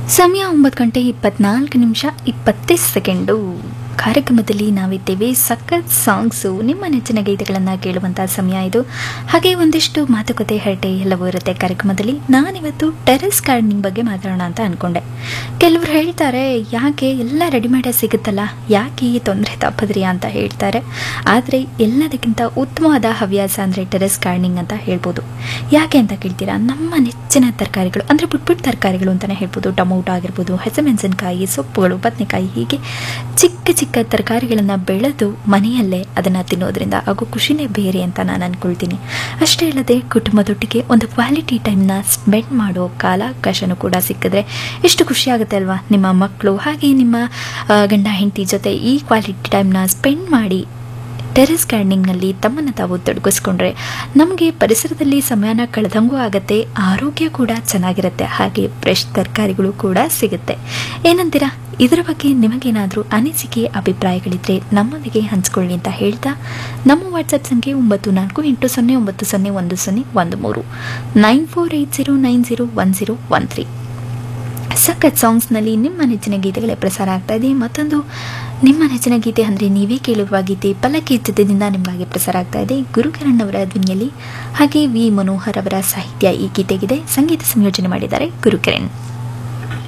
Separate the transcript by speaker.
Speaker 1: ಸಮಯ ಒಂಬತ್ತು ಗಂಟೆ ಇಪ್ಪತ್ನಾಲ್ಕು ನಿಮಿಷ ಇಪ್ಪತ್ತೇ ಸೆಕೆಂಡು ಕಾರ್ಯಕ್ರಮದಲ್ಲಿ ನಾವಿದ್ದೇವೆ ಸಖತ್ ಸಾಂಗ್ಸು ನಿಮ್ಮ ನೆಚ್ಚಿನ ಗೀತೆಗಳನ್ನು ಕೇಳುವಂಥ ಸಮಯ ಇದು ಹಾಗೆ ಒಂದಿಷ್ಟು ಮಾತುಕತೆ ಹರಟೆ ಎಲ್ಲವೂ ಇರುತ್ತೆ ಕಾರ್ಯಕ್ರಮದಲ್ಲಿ ನಾನಿವತ್ತು ಟೆರೆಸ್ ಗಾರ್ಡನಿಂಗ್ ಬಗ್ಗೆ ಮಾತಾಡೋಣ ಅಂತ ಅಂದ್ಕೊಂಡೆ ಕೆಲವರು ಹೇಳ್ತಾರೆ ಯಾಕೆ ಎಲ್ಲ ರೆಡಿಮೇಡೇ ಸಿಗುತ್ತಲ್ಲ ಯಾಕೆ ಈ ತೊಂದರೆ ತಪ್ಪದ್ರಿ ಅಂತ ಹೇಳ್ತಾರೆ ಆದರೆ ಎಲ್ಲದಕ್ಕಿಂತ ಉತ್ತಮವಾದ ಹವ್ಯಾಸ ಅಂದರೆ ಟೆರೆಸ್ ಗಾರ್ಡನಿಂಗ್ ಅಂತ ಹೇಳ್ಬೋದು ಯಾಕೆ ಅಂತ ಕೇಳ್ತೀರಾ ನಮ್ಮ ನೆಚ್ಚಿನ ತರಕಾರಿಗಳು ಅಂದರೆ ಪುಟ್ ಪುಟ್ ತರಕಾರಿಗಳು ಅಂತಲೇ ಹೇಳ್ಬೋದು ಟೊಮೊಟೊ ಆಗಿರ್ಬೋದು ಹಸಿಮೆಣಸಿನಕಾಯಿ ಸೊಪ್ಪುಗಳು ಬದನೆಕಾಯಿ ಹೀಗೆ ಚಿಕ್ಕ ಚಿಕ್ಕ ತರಕಾರಿಗಳನ್ನು ಬೆಳೆದು ಮನೆಯಲ್ಲೇ ಅದನ್ನು ತಿನ್ನೋದ್ರಿಂದ ಆಗೋ ಖುಷಿನೇ ಬೇರೆ ಅಂತ ನಾನು ಅಂದ್ಕೊಳ್ತೀನಿ ಅಷ್ಟೇ ಅಲ್ಲದೆ ಕುಟುಂಬದೊಟ್ಟಿಗೆ ಒಂದು ಕ್ವಾಲಿಟಿ ಟೈಮ್ನ ಸ್ಪೆಂಡ್ ಮಾಡೋ ಕಾಲಾವಕಾಶನೂ ಕೂಡ ಸಿಕ್ಕಿದ್ರೆ ಎಷ್ಟು ಖುಷಿ ಆಗುತ್ತೆ ಅಲ್ವಾ ನಿಮ್ಮ ಮಕ್ಕಳು ಹಾಗೆ ನಿಮ್ಮ ಆ, ಗಂಡ ಹೆಂಡತಿ ಜೊತೆ ಈ ಕ್ವಾಲಿಟಿ ಟೈಮ್ನ ಸ್ಪೆಂಡ್ ಮಾಡಿ ಟೆರೆಸ್ ಗಾರ್ಡನಿಂಗ್ನಲ್ಲಿ ತಮ್ಮನ್ನು ತಾವು ತೊಡಗಿಸ್ಕೊಂಡ್ರೆ ನಮಗೆ ಪರಿಸರದಲ್ಲಿ ಸಮಯನ ಕಳೆದಂಗೂ ಆಗುತ್ತೆ ಆರೋಗ್ಯ ಕೂಡ ಚೆನ್ನಾಗಿರುತ್ತೆ ಹಾಗೆ ಫ್ರೆಶ್ ತರಕಾರಿಗಳು ಕೂಡ ಸಿಗುತ್ತೆ ಏನಂತೀರಾ ಇದರ ಬಗ್ಗೆ ನಿಮಗೇನಾದರೂ ಅನಿಸಿಕೆ ಅಭಿಪ್ರಾಯಗಳಿದ್ರೆ ನಮ್ಮೊಂದಿಗೆ ಹಂಚ್ಕೊಳ್ಳಿ ಅಂತ ಹೇಳ್ತಾ ನಮ್ಮ ವಾಟ್ಸಪ್ ಸಂಖ್ಯೆ ಒಂಬತ್ತು ನಾಲ್ಕು ಎಂಟು ಸೊನ್ನೆ ಒಂಬತ್ತು ಸೊನ್ನೆ ಒಂದು ಸೊನ್ನೆ ಒಂದು ಮೂರು nine four eight zero nine zero one zero one three ಸಖತ್ ಸಾಂಗ್ಸ್ನಲ್ಲಿ ನಿಮ್ಮ ನೆಚ್ಚಿನ ಗೀತೆಗಳೇ ಪ್ರಸಾರ ಆಗ್ತಾ ಇದೆ ಮತ್ತೊಂದು ನಿಮ್ಮ ನೆಚ್ಚಿನ ಗೀತೆ ಅಂದರೆ ನೀವೇ ಕೇಳುವ ಗೀತೆ ಪಲ್ಲಕ್ಕಿ ಚಿತ್ರದಿಂದ ನಿಮಗಾಗಿ ಪ್ರಸಾರ ಆಗ್ತಾ ಇದೆ ಗುರುಕಿರಣ್ ಅವರ ಧ್ವನಿಯಲ್ಲಿ ಹಾಗೆ ವಿ ಮನೋಹರ್ ಅವರ ಸಾಹಿತ್ಯ ಈ ಗೀತೆಗಿದೆ ಸಂಗೀತ ಸಂಯೋಜನೆ ಮಾಡಿದ್ದಾರೆ ಗುರುಕಿರಣ್